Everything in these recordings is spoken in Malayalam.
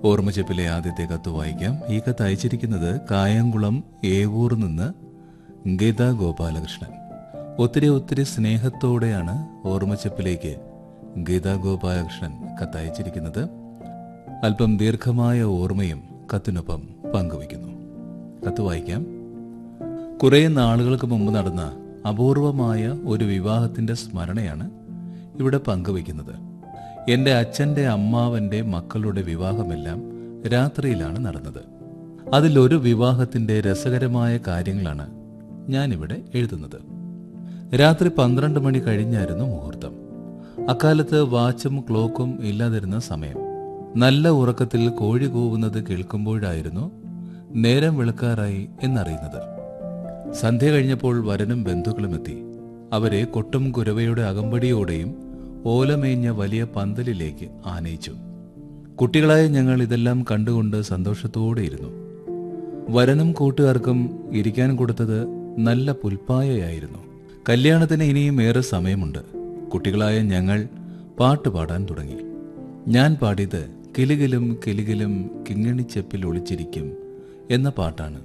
ഓർമ്മച്ചെപ്പിലെ ആദ്യത്തെ കത്ത് വായിക്കാം ഈ കത്ത് അയച്ചിരിക്കുന്നത് കായംകുളം ഏവൂർ നിന്ന് ഗീത ഗോപാലകൃഷ്ണൻ ഒത്തിരി ഒത്തിരി സ്നേഹത്തോടെയാണ് ഓർമ്മച്ചെപ്പിലേക്ക് ഗീത ഗോപാലകൃഷ്ണൻ കത്ത് അയച്ചിരിക്കുന്നത് അല്പം ദീർഘമായ ഓർമ്മയും കത്തിനൊപ്പം പങ്കുവയ്ക്കുന്നു കത്ത് വായിക്കാം കുറെ നാളുകൾക്ക് മുമ്പ് നടന്ന അപൂർവമായ ഒരു വിവാഹത്തിന്റെ സ്മരണയാണ് ഇവിടെ പങ്കുവയ്ക്കുന്നത് എന്റെ അച്ഛന്റെ അമ്മാവന്റെ മക്കളുടെ വിവാഹമെല്ലാം രാത്രിയിലാണ് നടന്നത് അതിലൊരു വിവാഹത്തിന്റെ രസകരമായ കാര്യങ്ങളാണ് ഞാനിവിടെ എഴുതുന്നത് രാത്രി പന്ത്രണ്ട് മണി കഴിഞ്ഞായിരുന്നു മുഹൂർത്തം അക്കാലത്ത് വാച്ചും ക്ലോക്കും ഇല്ലാതിരുന്ന സമയം നല്ല ഉറക്കത്തിൽ കോഴി കൂവുന്നത് കേൾക്കുമ്പോഴായിരുന്നു നേരം വെളുക്കാറായി എന്നറിയുന്നത് സന്ധ്യ കഴിഞ്ഞപ്പോൾ വരനും ബന്ധുക്കളും എത്തി അവരെ കൊട്ടും കുരവയുടെ അകമ്പടിയോടെയും ഓലമേഞ്ഞ വലിയ പന്തലിലേക്ക് ആനയിച്ചു കുട്ടികളായ ഞങ്ങൾ ഇതെല്ലാം കണ്ടുകൊണ്ട് സന്തോഷത്തോടെയിരുന്നു വരനും കൂട്ടുകാർക്കും ഇരിക്കാൻ കൊടുത്തത് നല്ല പുൽപ്പായയായിരുന്നു കല്യാണത്തിന് ഇനിയും ഏറെ സമയമുണ്ട് കുട്ടികളായ ഞങ്ങൾ പാട്ട് പാടാൻ തുടങ്ങി ഞാൻ പാടിയത് കിലുകിലും കിലുകിലും കിങ്ങിണിച്ചെപ്പിൽ ഒളിച്ചിരിക്കും എന്ന പാട്ടാണ്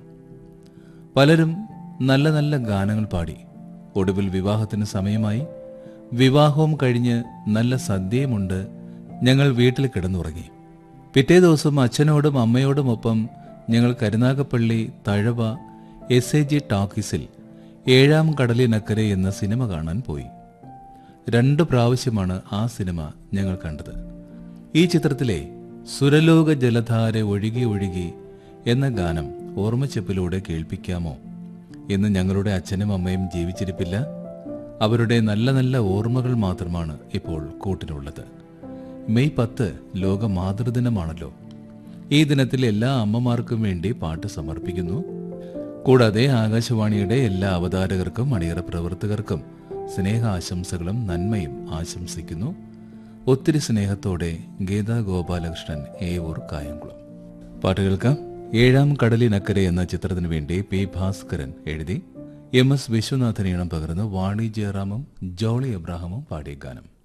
പലരും നല്ല നല്ല ഗാനങ്ങൾ പാടി ഒടുവിൽ വിവാഹത്തിന് സമയമായി വിവാഹവും കഴിഞ്ഞ് നല്ല സദ്യയുമുണ്ട് ഞങ്ങൾ വീട്ടിൽ കിടന്നുറങ്ങി പിറ്റേ ദിവസം അച്ഛനോടും അമ്മയോടുമൊപ്പം ഞങ്ങൾ Karunagappally Thazhava S A G ടാക്കീസിൽ ഏഴാം കടലിനക്കരെ എന്ന സിനിമ കാണാൻ പോയി രണ്ട് പ്രാവശ്യമാണ് ആ സിനിമ ഞങ്ങൾ കണ്ടത് ഈ ചിത്രത്തിലെ സുരലോക ജലധാര ഒഴുകി ഒഴുകി എന്ന ഗാനം ഓർമ്മച്ചെപ്പിലൂടെ കേൾപ്പിക്കാമോ എന്ന് ഞങ്ങളുടെ അച്ഛനും അമ്മയും ജീവിച്ചിരിപ്പില്ല അവരുടെ നല്ല നല്ല ഓർമ്മകൾ മാത്രമാണ് ഇപ്പോൾ കൂട്ടിനുള്ളത് മെയ് പത്ത് ലോക മാതൃദിനമാണല്ലോ ഈ ദിനത്തിൽ എല്ലാ അമ്മമാർക്കും വേണ്ടി പാട്ട് സമർപ്പിക്കുന്നു കൂടാതെ ആകാശവാണിയുടെ എല്ലാ അവതാരകർക്കും അണിയറ പ്രവർത്തകർക്കും സ്നേഹാശംസകളും നന്മയും ആശംസിക്കുന്നു ഒത്തിരി സ്നേഹത്തോടെ ഗീതാ ഗോപാലകൃഷ്ണൻ ഏവൂർ കായംകുളം പാട്ട് കേൾക്കാം ഏഴാം കടലിനക്കരെ എന്ന ചിത്രത്തിനു വേണ്ടി പി ഭാസ്കരൻ എഴുതി എം എസ് വിശ്വനാഥൻ ഈണം പകർന്ന് വാണി ജയറാമും ജോളി എബ്രാഹമും പാടിയ ഗാനം